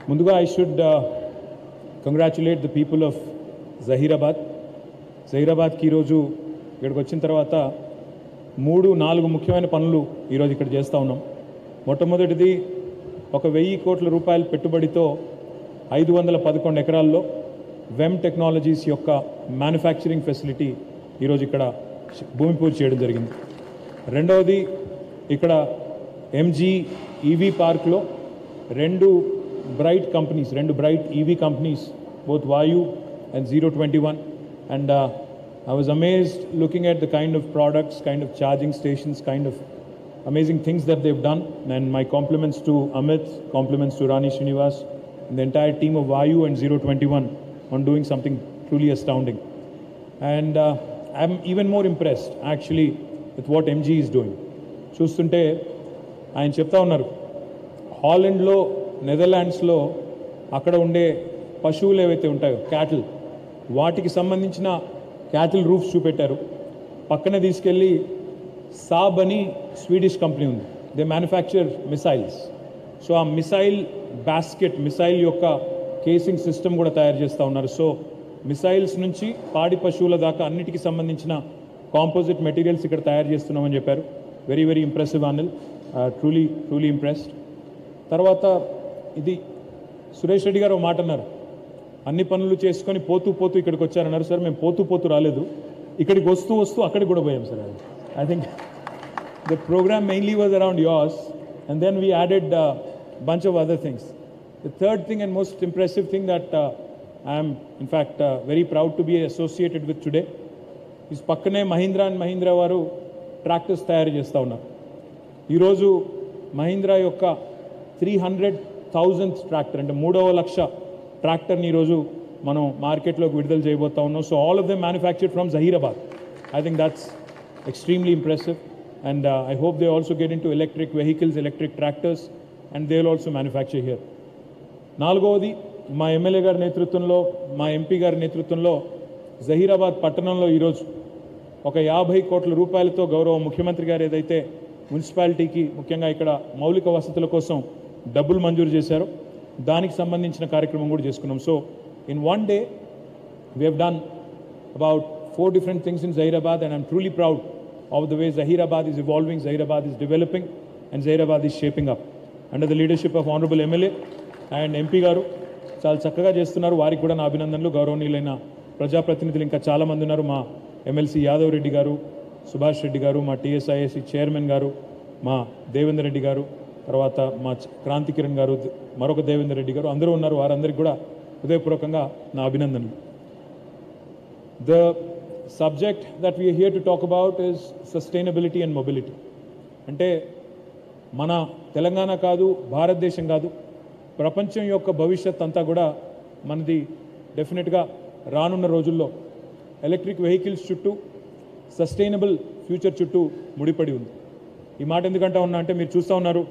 ముందుగా I should congratulate the people of Zahirabad జహీరాబాద్కి ఈరోజు ఇక్కడికి వచ్చిన తర్వాత మూడు నాలుగు ముఖ్యమైన పనులు ఈరోజు ఇక్కడ చేస్తూ ఉన్నాం మొట్టమొదటిది ఒక వెయ్యి కోట్ల రూపాయల పెట్టుబడితో ఐదు వందల పదకొండు ఎకరాల్లో వెమ్ టెక్నాలజీస్ యొక్క మ్యానుఫ్యాక్చరింగ్ ఫెసిలిటీ ఈరోజు ఇక్కడ భూమి పూజ చేయడం జరిగింది రెండవది ఇక్కడ ఎంజీ ఈవీ పార్క్లో రెండు బ్రైట్ కంపెనీస్ రెండు bright EV companies both Vayu and zero twenty one and I was amazed looking at the kind of products kind of charging stations kind of amazing things that they've done. And my compliments to Amit, compliments to Rani Srinivas, and the entire team of Vayu and 021 on doing something truly astounding. And uh, I'm even more impressed actually with what MG is doing. చూస్తుంటే ఆయన చెప్తా ఉన్నారు హాలండ్లో నెదర్లాండ్స్లో అక్కడ ఉండే పశువులు ఏవైతే ఉంటాయో cattle వాటికి సంబంధించిన క్యాటిల్ రూఫ్స్ చూపెట్టారు పక్కన తీసుకెళ్ళి సాబ్ అని స్వీడిష్ కంపెనీ ఉంది దే మ్యానుఫ్యాక్చర్ మిసైల్స్ సో ఆ మిసైల్ బాస్కెట్ మిసైల్ యొక్క కేసింగ్ సిస్టమ్ కూడా తయారు చేస్తూ ఉన్నారు సో మిసైల్స్ నుంచి పాడి పశువుల దాకా అన్నిటికీ సంబంధించిన కాంపోజిట్ మెటీరియల్స్ ఇక్కడ తయారు చేస్తున్నామని చెప్పారు very very impressive Anil truly truly impressed తర్వాత ఇది సురేష్ రెడ్డి గారు ఒక మాట అన్నారు అన్ని పనులు చేసుకొని పోతూ పోతూ ఇక్కడికి వచ్చారన్నారు సార్ మేము పోతూ పోతూ రాలేదు ఇక్కడికి వస్తూ వస్తూ అక్కడికి కూడా పోయాం sir I think the program mainly was around yours, and then we added a bunch of other things. The third thing and most impressive thing that uh, I am, in fact, uh, very proud to be associated with today is పక్కనే Mahindra and Mahindra వారు tractors తయారు చేస్తూ ఉన్నారు ఈరోజు మహీంద్రా యొక్క three hundred thousand tractor అంటే మూడవ లక్ష ట్రాక్టర్ని ఈరోజు మనం మార్కెట్లోకి విడుదల చేయబోతా ఉన్నాం so all of them manufactured from Zahirabad I think that's extremely impressive. And uh, I hope they also get into electric vehicles, electric tractors, and they'll also manufacture here. నాలుగవది మా ఎమ్మెల్యే గారి నేతృత్వంలో మా ఎంపీ గారి నేతృత్వంలో జహీరాబాద్ పట్టణంలో ఈరోజు ఒక యాభై కోట్ల రూపాయలతో గౌరవ ముఖ్యమంత్రి గారు ఏదైతే మున్సిపాలిటీకి ముఖ్యంగా ఇక్కడ మౌలిక వసతుల కోసం డబ్బులు మంజూరు చేశారో దానికి సంబంధించిన కార్యక్రమం కూడా చేసుకున్నాం so in one day we have done about four different things in Zahirabad, and I'm truly proud of the way Zahirabad is evolving, Zahirabad is developing, and Zahirabad is shaping up. Under the leadership of Honorable MLA and MP గారు చాలా చక్కగా చేస్తున్నారు వారికి కూడా నా అభినందనలు గౌరవనీయులైన ప్రజాప్రతినిధులు ఇంకా చాలా మంది ఉన్నారు మా ఎమ్మెల్సీ యాదవ్ రెడ్డి గారు సుభాష్ రెడ్డి గారు మా టీఎస్ఐఎస్సి చైర్మన్ గారు మా దేవేందర్ రెడ్డి గారు తర్వాత మా చ- క్రాంతి కిరణ్ గారు ద- మరొక దేవేందర్ రెడ్డి గారు అందరూ ఉన్నారు వారందరికీ కూడా హృదయపూర్వకంగా నా అభినందనలు The subject that we are here to talk about is sustainability and mobility. అంటే మన తెలంగాణ కాదు భారతదేశం కాదు ప్రపంచం యొక్క భవిష్యత్ అంతా కూడా మనది డెఫినెట్గా రానున్న రోజుల్లో ఎలక్ట్రిక్ వెహికల్స్ చుట్టూ సస్టైనబుల్ ఫ్యూచర్ చుట్టూ ముడిపడి ఉంది ఈ మాట ఎందుకంటా ఉన్నా అంటే మీరు చూస్తూ ఉన్నారు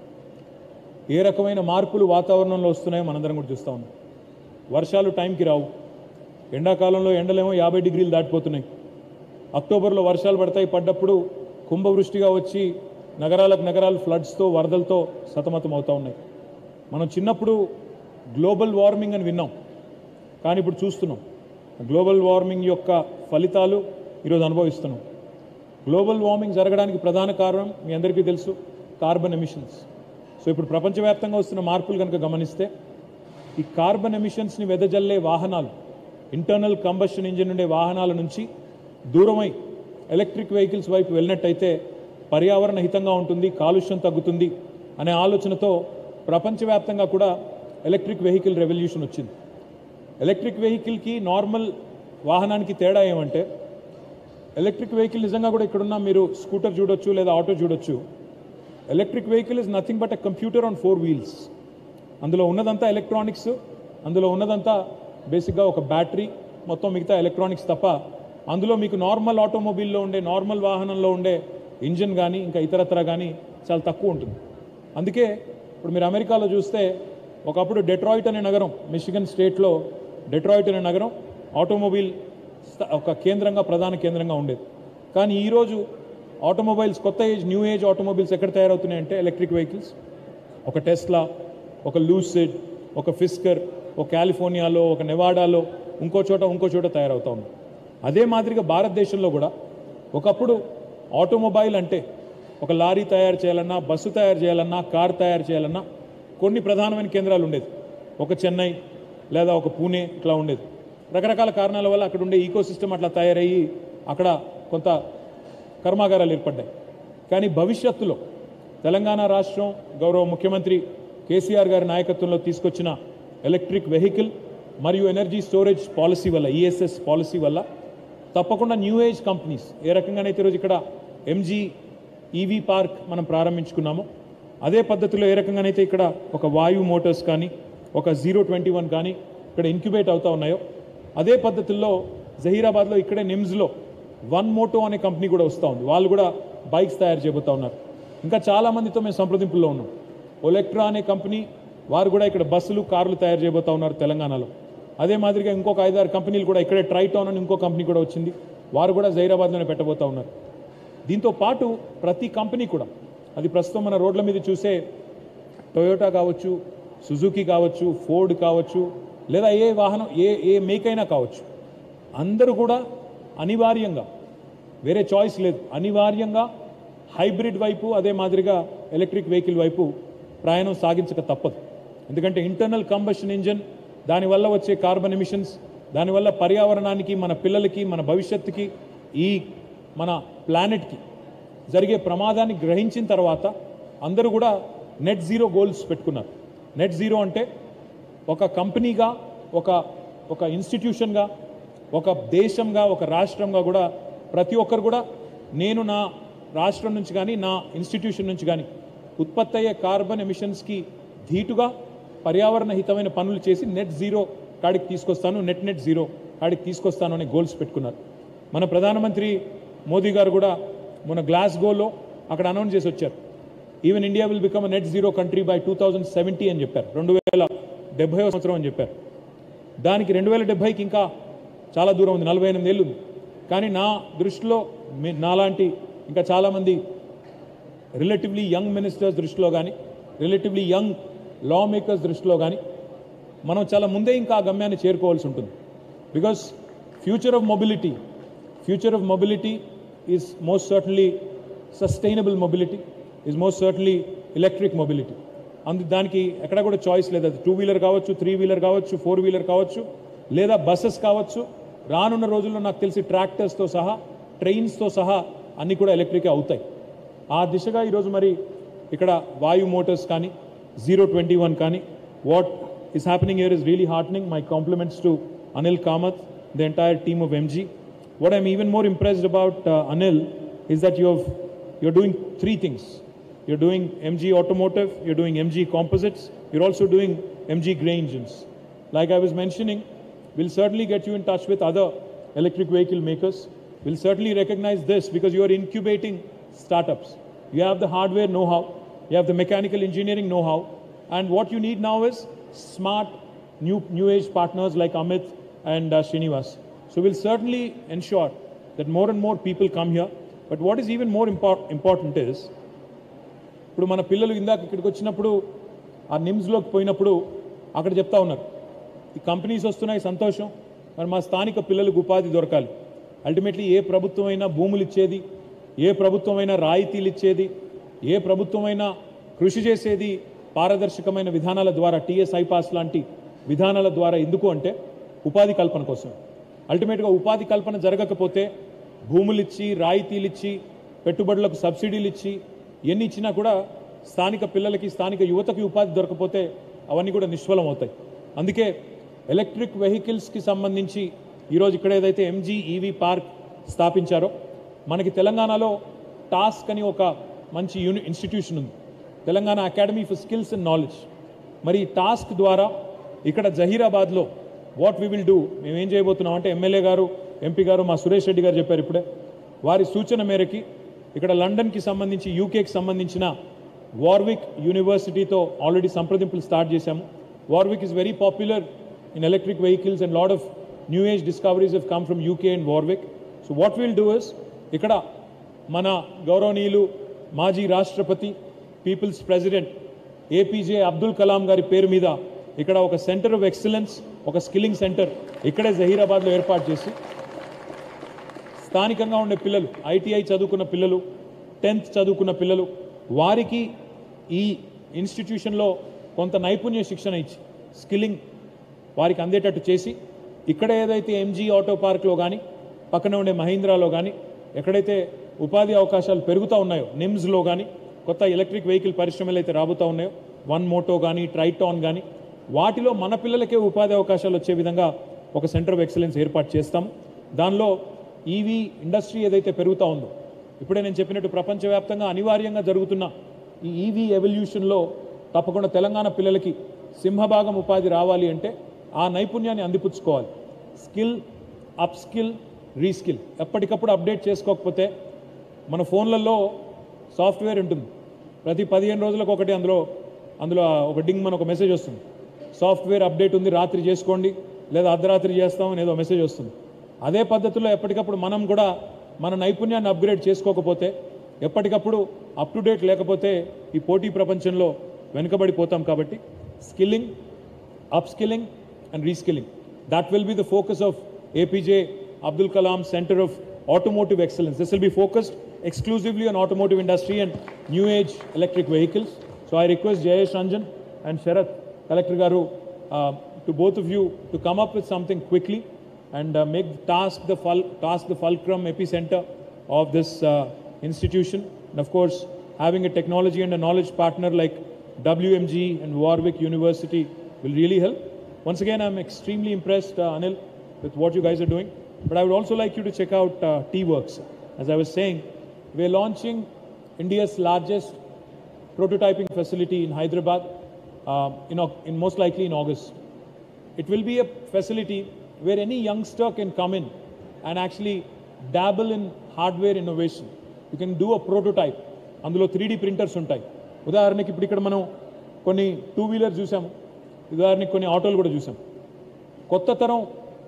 ఏ రకమైన మార్పులు వాతావరణంలో వస్తున్నాయో మనందరం కూడా చూస్తూ ఉన్నాం వర్షాలు టైంకి రావు ఎండాకాలంలో ఎండలేమో యాభై డిగ్రీలు దాటిపోతున్నాయి అక్టోబర్లో వర్షాలు పడతాయి పడ్డప్పుడు కుంభవృష్టిగా వచ్చి నగరాలకు నగరాలు ఫ్లడ్స్తో వరదలతో సతమతం అవుతూ ఉన్నాయి మనం చిన్నప్పుడు గ్లోబల్ వార్మింగ్ అని విన్నాం కానీ ఇప్పుడు చూస్తున్నాం గ్లోబల్ వార్మింగ్ యొక్క ఫలితాలు ఈరోజు అనుభవిస్తున్నాం గ్లోబల్ వార్మింగ్ జరగడానికి ప్రధాన కారణం మీ అందరికీ తెలుసు కార్బన్ ఎమిషన్స్ సో ఇప్పుడు ప్రపంచవ్యాప్తంగా వస్తున్న మార్పులు కనుక గమనిస్తే ఈ కార్బన్ ఎమిషన్స్ని వెదజల్లే వాహనాలు ఇంటర్నల్ కంబషన్ ఇంజిన్ ఉండే వాహనాల నుంచి దూరమై ఎలక్ట్రిక్ వెహికల్స్ వైపు వెళ్ళినట్టయితే పర్యావరణ హితంగా ఉంటుంది కాలుష్యం తగ్గుతుంది అనే ఆలోచనతో ప్రపంచవ్యాప్తంగా కూడా ఎలక్ట్రిక్ వెహికల్ రెవల్యూషన్ వచ్చింది ఎలక్ట్రిక్ వెహికల్కి నార్మల్ వాహనానికి తేడా ఏమంటే ఎలక్ట్రిక్ వెహికల్ నిజంగా కూడా ఇక్కడున్న మీరు స్కూటర్ చూడొచ్చు లేదా ఆటో చూడొచ్చు electric vehicle is nothing but a computer on four wheels అందులో ఉన్నదంతా ఎలక్ట్రానిక్స్ అందులో ఉన్నదంతా బేసిక్గా ఒక బ్యాటరీ మొత్తం మిగతా ఎలక్ట్రానిక్స్ తప్ప అందులో మీకు నార్మల్ ఆటోమొబైల్లో ఉండే నార్మల్ వాహనంలో ఉండే ఇంజిన్ కానీ ఇంకా ఇతరత్ర కానీ చాలా తక్కువ ఉంటుంది అందుకే ఇప్పుడు మీరు అమెరికాలో చూస్తే ఒకప్పుడు డెట్రాయిట్ అనే నగరం మిషిగన్ స్టేట్లో డెట్రాయిట్ అనే నగరం ఆటోమొబైల్ స్థ- ఒక కేంద్రంగా ప్రధాన కేంద్రంగా ఉండేది కానీ ఈరోజు ఆటోమొబైల్స్ కొత్త ఏజ్ న్యూ ఏజ్ ఆటోమొబైల్స్ ఎక్కడ తయారవుతున్నాయంటే ఎలక్ట్రిక్ వెహికల్స్ ఒక టెస్లా ఒక లూసిడ్ ఒక ఫిస్కర్ ఒక కాలిఫోర్నియాలో ఒక నెవాడాలో ఇంకో చోట ఇంకో చోట తయారవుతా ఉన్నాయి అదే మాదిరిగా భారతదేశంలో కూడా ఒకప్పుడు ఆటోమొబైల్ అంటే ఒక లారీ తయారు చేయాలన్నా బస్సు తయారు చేయాలన్నా కార్ తయారు చేయాలన్నా కొన్ని ప్రధానమైన కేంద్రాలు ఉండేది ఒక చెన్నై లేదా ఒక పూణే ఇట్లా ఉండేది రకరకాల కారణాల వల్ల అక్కడ ఉండే ఈకో సిస్టమ్ అట్లా తయారయ్యి అక్కడ కొంత కర్మాగారాలు ఏర్పడ్డాయి కానీ భవిష్యత్తులో తెలంగాణ రాష్ట్రం గౌరవ ముఖ్యమంత్రి కేసీఆర్ గారి నాయకత్వంలో తీసుకొచ్చిన ఎలక్ట్రిక్ వెహికల్ మరియు ఎనర్జీ స్టోరేజ్ పాలసీ వల్ల ఈఎస్ఎస్ పాలసీ వల్ల తప్పకుండా న్యూ ఏజ్ కంపెనీస్ ఏ రకంగానైతే ఈరోజు ఇక్కడ ఎంజీ ఈవీ పార్క్ మనం ప్రారంభించుకున్నామో అదే పద్ధతిలో ఏ రకంగానైతే ఇక్కడ ఒక వాయు మోటార్స్ కానీ ఒక జీరో ట్వంటీ వన్ కానీ ఇక్కడ ఇంక్యుబేట్ అవుతా ఉన్నాయో అదే పద్ధతుల్లో జహీరాబాద్లో ఇక్కడే నిమ్స్లో వన్ మోటో అనే కంపెనీ కూడా వస్తూ ఉంది వాళ్ళు కూడా బైక్స్ తయారు చేయబోతా ఉన్నారు ఇంకా చాలా మందితో మేము సంప్రదింపుల్లో ఉన్నాం ఒలెక్ట్రా అనే కంపెనీ వారు కూడా ఇక్కడ బస్సులు కార్లు తయారు చేయబోతా ఉన్నారు తెలంగాణలో అదే మాదిరిగా ఇంకొక ఐదారు కంపెనీలు కూడా ఇక్కడే ట్రైటౌన్ అని ఇంకో కంపెనీ కూడా వచ్చింది వారు కూడా జైరాబాద్లోనే పెట్టబోతా ఉన్నారు దీంతో పాటు ప్రతి కంపెనీ కూడా అది ప్రస్తుతం మన రోడ్ల మీద చూసే టొయోటా కావచ్చు సుజుకి కావచ్చు ఫోర్డ్ కావచ్చు లేదా ఏ వాహనం ఏ ఏ మేక్ అయినా కావచ్చు అందరూ కూడా అనివార్యంగా వేరే చాయిస్ లేదు అనివార్యంగా హైబ్రిడ్ వైపు అదే మాదిరిగా ఎలక్ట్రిక్ వెహికల్ వైపు ప్రయాణం సాగించక తప్పదు ఎందుకంటే ఇంటర్నల్ కంబషన్ ఇంజన్ దానివల్ల వచ్చే కార్బన్ ఎమిషన్స్ దానివల్ల పర్యావరణానికి మన పిల్లలకి మన భవిష్యత్తుకి ఈ మన ప్లానెట్కి జరిగే ప్రమాదాన్ని గ్రహించిన తర్వాత అందరూ కూడా నెట్ జీరో గోల్స్ పెట్టుకున్నారు నెట్ జీరో అంటే ఒక కంపెనీగా ఒక ఒక ఇన్స్టిట్యూషన్గా ఒక దేశంగా ఒక రాష్ట్రంగా కూడా ప్రతి ఒక్కరు కూడా నేను నా రాష్ట్రం నుంచి కానీ నా ఇన్స్టిట్యూషన్ నుంచి కానీ ఉత్పత్తి అయ్యే కార్బన్ ఎమిషన్స్కి ధీటుగా పర్యావరణ హితమైన పనులు చేసి నెట్ జీరో కాడికి తీసుకొస్తాను నెట్ నెట్ జీరో కాడికి తీసుకొస్తాను అనే గోల్స్ పెట్టుకున్నారు మన ప్రధానమంత్రి మోదీ గారు కూడా మన గ్లాస్ గోలో అక్కడ అనౌన్స్ చేసి వచ్చారు even India will become net zero country by two thousand seventy అని చెప్పారు రెండు వేల డెబ్బై సంవత్సరం అని చెప్పారు దానికి రెండు వేల డెబ్బైకి ఇంకా చాలా దూరం ఉంది నలభై ఎనిమిది ఏళ్ళు ఉంది కానీ నా దృష్టిలో మీ- నాలాంటి ఇంకా చాలామంది రిలేటివ్లీ యంగ్ మినిస్టర్స్ దృష్టిలో కానీ రిలేటివ్లీ యంగ్ లా మేకర్స్ దృష్టిలో కానీ మనం చాలా ముందే ఇంకా ఆ గమ్యాన్ని చేరుకోవాల్సి ఉంటుంది because future of mobility future of mobility is most certainly sustainable mobility is most certainly electric mobility అందు దానికి ఎక్కడ కూడా చాయిస్ లేదు అది టూ వీలర్ కావచ్చు త్రీ వీలర్ కావచ్చు ఫోర్ వీలర్ కావచ్చు లేదా బస్సెస్ కావచ్చు రానున్న రోజుల్లో నాకు తెలిసి ట్రాక్టర్స్తో సహా ట్రైన్స్తో సహా అన్నీ కూడా ఎలక్ట్రికే అవుతాయి ఆ దిశగా ఈరోజు మరి ఇక్కడ వాయు మోటార్స్ కానీ జీరో ట్వంటీ వన్ కానీ what is happening year is really heartening my compliments to Anil Kamath the entire team of MG what I'm even more impressed about Anil is that you have you're doing three things. You're doing MG Automotive, you're doing MG Composites, you're also doing MG Gray Engines. Like I was mentioning, we'll certainly get you in touch with other electric vehicle makers. We'll certainly recognize this because you are incubating startups. You have the hardware know-how, you have the mechanical engineering know-how, and what you need now is smart new new age partners like Amit and uh, Srinivas. So we'll certainly ensure that more and more people come here. But what is even more impor- important is ఇప్పుడు మన పిల్లలు ఇందాక ఇక్కడికి వచ్చినప్పుడు ఆ నిమ్స్లోకి పోయినప్పుడు అక్కడ చెప్తా ఉన్నారు ఈ కంపెనీస్ వస్తున్నాయి సంతోషం మరి మా స్థానిక పిల్లలకు ఉపాధి దొరకాలి అల్టిమేట్లీ ఏ ప్రభుత్వమైనా భూములు ఇచ్చేది ఏ ప్రభుత్వమైనా రాయితీలు ఇచ్చేది ఏ ప్రభుత్వమైనా కృషి చేసేది పారదర్శకమైన విధానాల ద్వారా టీఎస్ ఐపాస్ లాంటి విధానాల ద్వారా ఎందుకు అంటే ఉపాధి కల్పన కోసం అల్టిమేట్గా ఉపాధి కల్పన జరగకపోతే భూములు ఇచ్చి రాయితీలు ఇచ్చి పెట్టుబడులకు సబ్సిడీలు ఇచ్చి ఎన్ని ఇచ్చినా కూడా స్థానిక పిల్లలకి స్థానిక యువతకి ఉపాధి దొరకపోతే అవన్నీ కూడా నిష్ఫలం అవుతాయి అందుకే ఎలక్ట్రిక్ వెహికల్స్కి సంబంధించి ఈరోజు ఇక్కడ ఏదైతే ఎంజీ ఈవీ పార్క్ స్థాపించారో మనకి తెలంగాణలో టాస్క్ అని ఒక మంచి యూని ఇన్స్టిట్యూషన్ ఉంది Telangana academy for skills and knowledge మరి ఈ టాస్క్ ద్వారా ఇక్కడ జహీరాబాద్లో వాట్ వీ విల్ డూ మేము ఏం చేయబోతున్నాం అంటే ఎమ్మెల్యే గారు ఎంపీ గారు మా సురేష్ రెడ్డి గారు చెప్పారు ఇప్పుడే వారి సూచన మేరకి ఇక్కడ లండన్కి సంబంధించి యూకేకి సంబంధించిన వార్విక్ యూనివర్సిటీతో ఆల్రెడీ సంప్రదింపులు స్టార్ట్ చేశాము Warwick is very popular in electric vehicles and lot of new age discoveries have come from UK and Warwick so what will do is ఇక్కడ మన గౌరవనీయులు మాజీ రాష్ట్రపతి పీపుల్స్ ప్రెసిడెంట్ ఏపీజే అబ్దుల్ కలాం గారి పేరు మీద ఇక్కడ ఒక సెంటర్ ఆఫ్ ఎక్సలెన్స్ ఒక స్కిల్లింగ్ సెంటర్ ఇక్కడే జహీరాబాద్లో ఏర్పాటు చేసి స్థానికంగా ఉండే పిల్లలు ఐటీఐ చదువుకున్న పిల్లలు టెన్త్ చదువుకున్న పిల్లలు వారికి ఈ ఇన్స్టిట్యూషన్లో కొంత నైపుణ్య శిక్షణ ఇచ్చి స్కిల్లింగ్ వారికి అందేటట్టు చేసి ఇక్కడ ఏదైతే ఎంజీ ఆటో పార్క్లో కానీ పక్కన ఉండే మహీంద్రాలో కానీ ఎక్కడైతే ఉపాధి అవకాశాలు పెరుగుతూ ఉన్నాయో నిమ్స్లో కానీ కొత్త ఎలక్ట్రిక్ వెహికల్ పరిశ్రమలు అయితే రాబోతూ ఉన్నాయో వన్ మోటో కానీ ట్రైటాన్ కానీ వాటిలో మన పిల్లలకే ఉపాధి అవకాశాలు వచ్చే విధంగా ఒక సెంటర్ ఆఫ్ ఎక్సలెన్స్ ఏర్పాటు చేస్తాము దానిలో ఈవీ ఇండస్ట్రీ ఏదైతే పెరుగుతూ ఉందో ఇప్పుడే నేను చెప్పినట్టు ప్రపంచవ్యాప్తంగా అనివార్యంగా జరుగుతున్న ఈ ఈవీ ఎవల్యూషన్లో తప్పకుండా తెలంగాణ పిల్లలకి సింహభాగం ఉపాధి రావాలి అంటే ఆ నైపుణ్యాన్ని అందిపుచ్చుకోవాలి స్కిల్ అప్ స్కిల్ రీస్కిల్ ఎప్పటికప్పుడు అప్డేట్ చేసుకోకపోతే మన ఫోన్లలో సాఫ్ట్వేర్ ఉంటుంది ప్రతి పదిహేను రోజులకు ఒకటి అందులో అందులో ఒక డింగ్ మన ఒక మెసేజ్ వస్తుంది సాఫ్ట్వేర్ అప్డేట్ ఉంది రాత్రి చేసుకోండి లేదా అర్ధరాత్రి చేస్తామని ఏదో మెసేజ్ వస్తుంది అదే పద్ధతిలో ఎప్పటికప్పుడు మనం కూడా మన నైపుణ్యాన్ని అప్గ్రేడ్ చేసుకోకపోతే ఎప్పటికప్పుడు అప్ టు డేట్ లేకపోతే ఈ పోటీ ప్రపంచంలో వెనుకబడిపోతాం కాబట్టి skilling upskilling and reskilling. That will be the focus of APJ Abdul Kalam Center of Automotive Excellence. This will be focused exclusively on automotive industry and new age electric vehicles. So I request Jayesh Ranjan and Sharath, Collector Garu, uh, to both of you to come up with something quickly and uh, make the task the, ful- task the fulcrum epicenter of this uh, institution. And of course, having a technology and a knowledge partner like WMG and Warwick University will really help. Once again, I'm extremely impressed, uh, Anil, with what you guys are doing. But I would also like you to check out uh, T-Works. As I was saying, we're launching India's largest prototyping facility in Hyderabad, uh, in, Au- in most likely in August. It will be a facility where any youngster can come in and actually dabble in hardware innovation. You can do a prototype. అందులో three D printers ఉంటాయి ఉదాహరణకి ఇప్పుడు ఇక్కడ మనం కొన్ని two wheeler చూసాము ఉదాహరణకి కొన్ని ఆటోలు కూడా చూసాం కొత్త తరం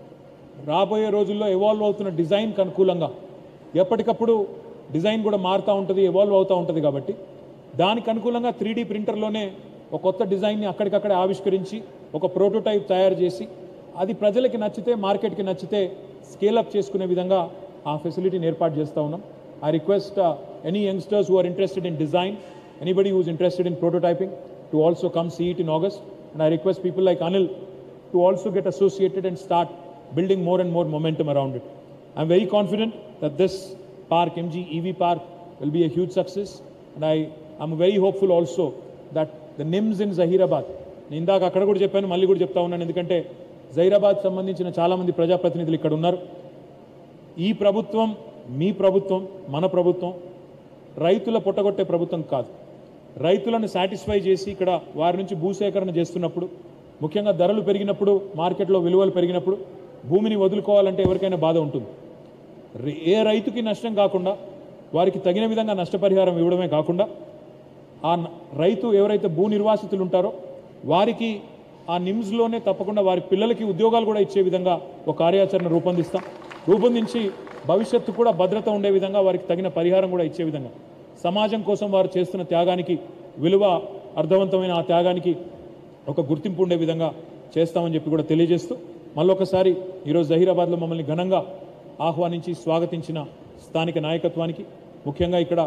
రాబోయే రోజుల్లో ఎవాల్వ్ అవుతున్న డిజైన్కి అనుకూలంగా ఎప్పటికప్పుడు డిజైన్ కూడా మారుతూ ఉంటుంది ఎవాల్వ్ అవుతూ ఉంటుంది కాబట్టి దానికి అనుకూలంగా త్రీ డీ ప్రింటర్లోనే ఒక కొత్త డిజైన్ని అక్కడికక్కడే ఆవిష్కరించి ఒక ప్రోటోటైప్ తయారు చేసి అది ప్రజలకి నచ్చితే మార్కెట్కి నచ్చితే స్కేలప్ చేసుకునే విధంగా ఆ ఫెసిలిటీని ఏర్పాటు చేస్తూ ఉన్నాం I request any youngsters who are interested in design anybody who is interested in prototyping to also come see it in August and I request people like Anil to also get associated and start building more and more momentum around it. I'm very confident that this park, MG EV Park, will be a huge success. And I, I'm very hopeful also that the NIMS in Zahirabad, నేను ఇందాక అక్కడ కూడా చెప్పాను మళ్ళీ కూడా చెప్తా ఉన్నాను ఎందుకంటే జైరాబాద్ సంబంధించిన చాలామంది ప్రజాప్రతినిధులు ఇక్కడ ఉన్నారు ఈ ప్రభుత్వం మీ ప్రభుత్వం మన ప్రభుత్వం రైతుల పొట్టగొట్టే ప్రభుత్వం కాదు రైతులను సాటిస్ఫై చేసి ఇక్కడ వారి నుంచి భూసేకరణ చేస్తున్నప్పుడు ముఖ్యంగా ధరలు పెరిగినప్పుడు మార్కెట్లో విలువలు పెరిగినప్పుడు భూమిని వదులుకోవాలంటే ఎవరికైనా బాధ ఉంటుంది రే- ఏ రైతుకి నష్టం కాకుండా వారికి తగిన విధంగా నష్టపరిహారం ఇవ్వడమే కాకుండా ఆ న- రైతు ఎవరైతే భూ నిర్వాసితులు ఉంటారో వారికి ఆ నిమ్స్లోనే తప్పకుండా వారి పిల్లలకి ఉద్యోగాలు కూడా ఇచ్చే విధంగా ఒక కార్యాచరణ రూపొందిస్తాం రూపొందించి భవిష్యత్తు కూడా భద్రత ఉండే విధంగా వారికి తగిన పరిహారం కూడా ఇచ్చే విధంగా సమాజం కోసం వారు చేస్తున్న త్యాగానికి విలువ అర్థవంతమైన ఆ త్యాగానికి ఒక గుర్తింపు ఉండే విధంగా చేస్తామని చెప్పి కూడా తెలియజేస్తూ మళ్ళొకసారి ఈరోజు జహీరాబాద్లో మమ్మల్ని ఘనంగా ఆహ్వానించి స్వాగతించిన స్థానిక నాయకత్వానికి ముఖ్యంగా ఇక్కడ